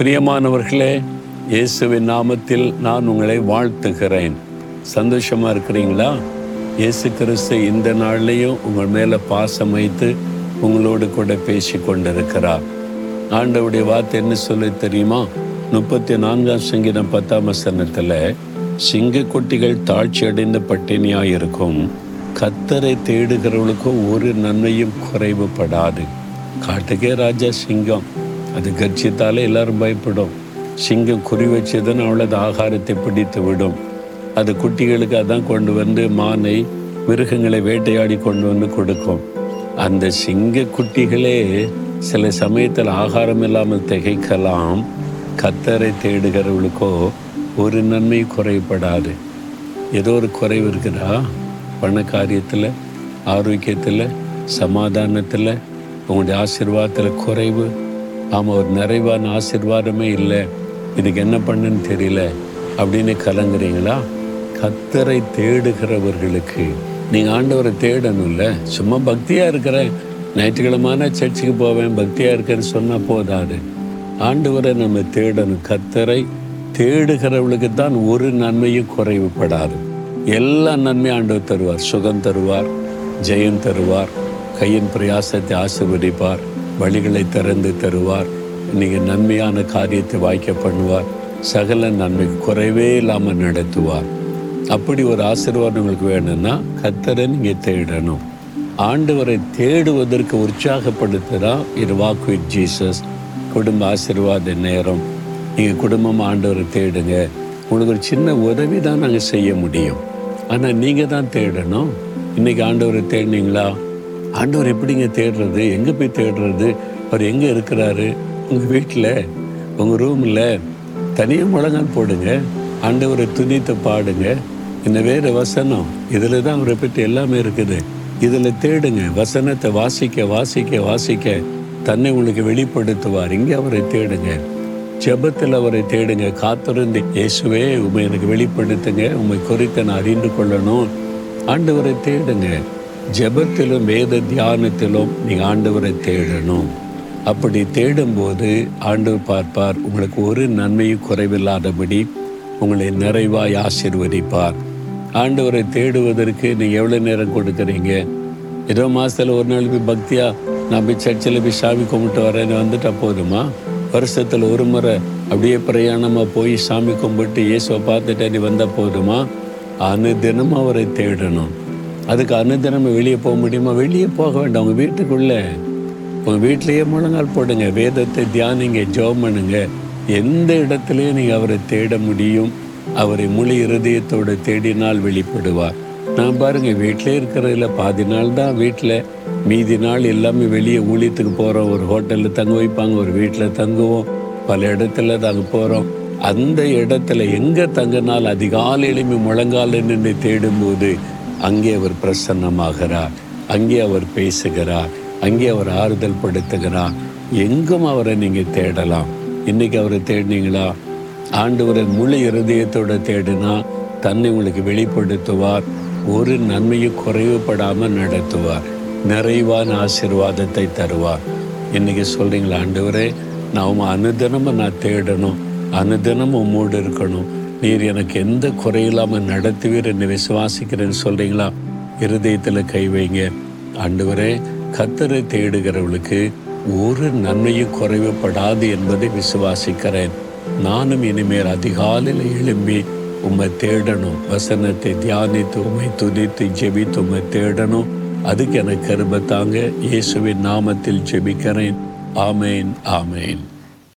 பிரியமானவர்களே இயேசுவின் நாமத்தில் நான் உங்களை வாழ்த்துகிறேன் சந்தோஷமா இருக்கிறீங்களா இயேசு கிறிஸ்து இந்த நாள்லையும் உங்கள் மேல பாசம் வைத்து உங்களோடு கூட பேசி கொண்டிருக்கிறார் ஆண்டவுடைய வார்த்தை என்ன சொல்லி தெரியுமா முப்பத்தி நான்காம் சங்கீதம் பத்தாம் வசனத்துல சிங்கக்குட்டிகள் தாழ்ச்சி அடைந்த பட்டினியாய் இருக்கும் கத்தரை தேடுகிறவர்களுக்கும் ஒரு நன்மையும் குறைவுபடாது காட்டுக்கே ராஜா சிங்கம் அது கர்ஜித்தாலே எல்லாரும் பயப்படும் சிங்கம் குறி வச்சதுன்னு அவ்வளவு ஆகாரத்தை பிடித்து விடும் அது குட்டிகளுக்கு அதான் கொண்டு வந்து மானை மிருகங்களை வேட்டையாடி கொண்டு வந்து கொடுக்கும் அந்த சிங்க குட்டிகளே சில சமயத்தில் ஆகாரம் இல்லாமல் திகைக்கலாம் கத்தரை தேடுகிறவர்களுக்கோ ஒரு நன்மை குறைபடாது ஏதோ ஒரு குறைவு இருக்குதா பண காரியத்தில் ஆரோக்கியத்தில் சமாதானத்தில் உங்களுடைய ஆசீர்வாதத்தில் குறைவு ஆமாம் ஒரு நிறைவான ஆசீர்வாதமே இல்லை இதுக்கு என்ன பண்ணுன்னு தெரியல அப்படின்னு கலங்குறீங்களா கத்தரை தேடுகிறவர்களுக்கு நீங்கள் ஆண்டவரை தேடணும்ல சும்மா பக்தியாக இருக்கிறேன் ஞாயிற்றுக்கிழமான சர்ச்சுக்கு போவேன் பக்தியாக இருக்கேன்னு சொன்னால் போதாது ஆண்டவரை நம்ம தேடணும் கத்தரை தேடுகிறவளுக்கு தான் ஒரு நன்மையும் குறைவுபடாது எல்லா நன்மையும் ஆண்டவர் தருவார் சுகம் தருவார் ஜெயம் தருவார் கையின் பிரயாசத்தை ஆசிர்வதிப்பார் வழிகளை திறந்து தருவார் இன்னைக்கு நன்மையான காரியத்தை வாய்க்க பண்ணுவார் சகல நன்மை குறைவே இல்லாமல் நடத்துவார் அப்படி ஒரு ஆசீர்வாதம் உங்களுக்கு வேணும்னா கத்தரை நீங்கள் தேடணும் ஆண்டவரை தேடுவதற்கு உற்சாகப்படுத்துகிறா இது வாக் வித் ஜீசஸ் குடும்ப ஆசீர்வாத நேரம் நீங்கள் குடும்பம் ஆண்டவரை தேடுங்க உங்களுக்கு ஒரு சின்ன உதவி தான் நாங்கள் செய்ய முடியும் ஆனால் நீங்கள் தான் தேடணும் இன்னைக்கு ஆண்டவரை தேடினீங்களா ஆண்டவர் எப்படிங்க தேடுறது எங்கே போய் தேடுறது அவர் எங்கே இருக்கிறாரு உங்கள் வீட்டில் உங்கள் ரூமில் தனியாக முழங்கால் போடுங்க ஆண்டவரை துணித்து பாடுங்க இந்த வேறு வசனம் இதில் தான் அவரை பற்றி எல்லாமே இருக்குது இதில் தேடுங்க வசனத்தை வாசிக்க வாசிக்க வாசிக்க தன்னை உங்களுக்கு வெளிப்படுத்துவார் இங்கே அவரை தேடுங்க ஜெபத்தில் அவரை தேடுங்க காத்திருந்து இயேசுவே உண்மை எனக்கு வெளிப்படுத்துங்க உண்மை குறித்து நான் அறிந்து கொள்ளணும் ஆண்டவரை தேடுங்க ஜெபத்திலும் வேத தியானத்திலும் நீங்கள் ஆண்டவரை தேடணும் அப்படி தேடும்போது ஆண்டவர் பார்ப்பார் உங்களுக்கு ஒரு நன்மையும் குறைவில்லாதபடி உங்களை நிறைவாய் ஆசீர்வதிப்பார் ஆண்டவரை தேடுவதற்கு நீங்கள் எவ்வளோ நேரம் கொடுக்குறீங்க ஏதோ மாதத்தில் ஒரு நாள் போய் பக்தியாக நான் போய் சர்ச்சில் போய் சாமி கும்பிட்டு வரேன்னு வந்துட்டா போதுமா வருஷத்தில் ஒரு முறை அப்படியே பிரயாணமாக போய் சாமி கும்பிட்டு இயேசுவை பார்த்துட்டு நீ வந்தால் போதுமா அனுதினம் அவரை தேடணும் அதுக்கு அனுதினம் வெளியே போக முடியுமா வெளியே போக வேண்டாம் உங்கள் வீட்டுக்குள்ளே உங்கள் வீட்டிலேயே முழங்கால் போடுங்க வேதத்தை தியானிங்க ஜெபம் பண்ணுங்க எந்த இடத்துலையும் நீங்கள் அவரை தேட முடியும் அவரை முழு இருதயத்தோடு தேடினால் வெளிப்படுவார் நான் பாருங்க வீட்டிலே இருக்கிறதுல பாதி நாள் தான் வீட்டில் மீதி நாள் எல்லாமே வெளியே ஊழியத்துக்கு போகிறோம் ஒரு ஹோட்டலில் தங்க வைப்பாங்க ஒரு வீட்டில் தங்குவோம் பல இடத்துல நாங்கள் போகிறோம் அந்த இடத்துல எங்கே தங்கினால் அதிகாலையிலுமே முழங்கால நின்று தேடும்போது அங்கே அவர் பிரசன்னமாகிறார் அங்கே அவர் பேசுகிறார் அங்கே அவர் ஆறுதல் படுத்துகிறார் எங்கும் அவரை நீங்கள் தேடலாம் இன்னைக்கு அவரை தேடினீங்களா ஆண்டவரை முழு இருதயத்தோட தேடினா தன்னை உங்களுக்கு வெளிப்படுத்துவார் ஒரு நன்மையும் குறைவுபடாமல் நடத்துவார் நிறைவான ஆசீர்வாதத்தை தருவார் இன்னைக்கு சொல்றீங்களா ஆண்டவரே நான் உங்க அனுதினமும் நான் தேடணும் அனுதினமும் உம்மோடு இருக்கணும் நீர் எனக்கு எந்த குறையில்லாமல் நடத்துவீர் என்று விசுவாசிக்கிறேன்னு சொல்றீங்களா இருதயத்தில் கை வைங்க ஆண்டவரே கத்தரை தேடுகிறவளுக்கு ஒரு நன்மையும் குறைவுபடாது என்பதை விசுவாசிக்கிறேன் நானும் இனிமேல் அதிகாலையில் எழும்பி உம்மை தேடணும் வசனத்தை தியானித்து உம்மை துதித்து ஜெபித்து உம்மை தேடணும் அதுக்கு எனக்கு கருபத்தாங்க இயேசுவின் நாமத்தில் ஜெபிக்கிறேன் ஆமேன் ஆமேன்